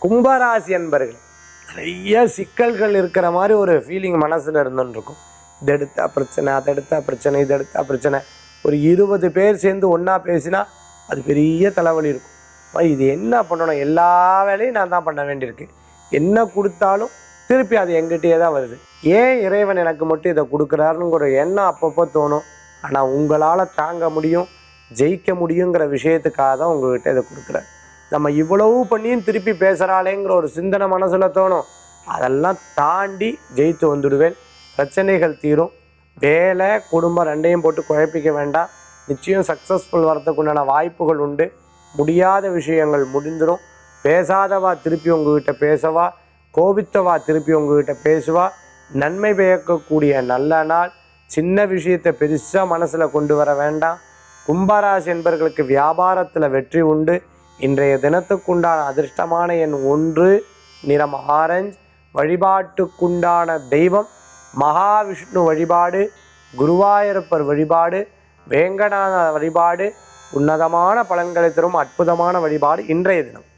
கும்பராசி அன்பர்கள் நிறைய சிக்கல்கள் இருக்கிற மாதிரி ஒரு ஃபீலிங் மனசில் இருந்துன்னு இருக்கும் இது எடுத்தா பிரச்சனை அதை எடுத்தா பிரச்சனை இது எடுத்தா பிரச்சனை ஒரு இருபது பேர் சேர்ந்து ஒன்றா பேசினா அது பெரிய தலைவலி இருக்கும் அப்ப இது என்ன பண்ணணும் எல்லா வேலையும் நான் தான் பண்ண வேண்டியிருக்கு என்ன கொடுத்தாலும் திருப்பி அது எங்கிட்டயே தான் வருது ஏன் இறைவன் எனக்கு மட்டும் இதை கொடுக்குறாருங்கிற எண்ணம் அப்பப்போ தோணும் ஆனால் உங்களால் தாங்க முடியும் ஜெயிக்க முடியுங்கிற விஷயத்துக்காக தான் உங்ககிட்ட இதை கொடுக்குறாரு நம்ம இவ்வளவு பண்ணியும் திருப்பி பேசுகிறாளேங்கிற ஒரு சிந்தனை மனசில் தோணும் அதெல்லாம் தாண்டி ஜெயித்து வந்துடுவேன் பிரச்சனைகள் தீரும் வேலை குடும்பம் ரெண்டையும் போட்டு குழப்பிக்க வேண்டாம் நிச்சயம் சக்ஸஸ்ஃபுல் வரதுக்கு உண்டான வாய்ப்புகள் உண்டு முடியாத விஷயங்கள் முடிந்துடும் பேசாதவா திருப்பி உங்ககிட்ட பேசவா கோபித்தவா திருப்பி உங்ககிட்ட பேசுவா நன்மை பயக்கக்கூடிய நல்ல நாள் சின்ன விஷயத்தை பெருசாக மனசில் கொண்டு வர வேண்டாம் கும்பராசி என்பவர்களுக்கு வியாபாரத்தில் வெற்றி உண்டு இன்றைய தினத்துக்குண்டான அதிர்ஷ்டமான எண் ஒன்று நிறம் ஆரஞ்சு வழிபாட்டுக்குண்டான தெய்வம் மகாவிஷ்ணு வழிபாடு குருவாயூரப்பர் வழிபாடு வேங்கநாத வழிபாடு உன்னதமான பலன்களை தரும் அற்புதமான வழிபாடு இன்றைய தினம்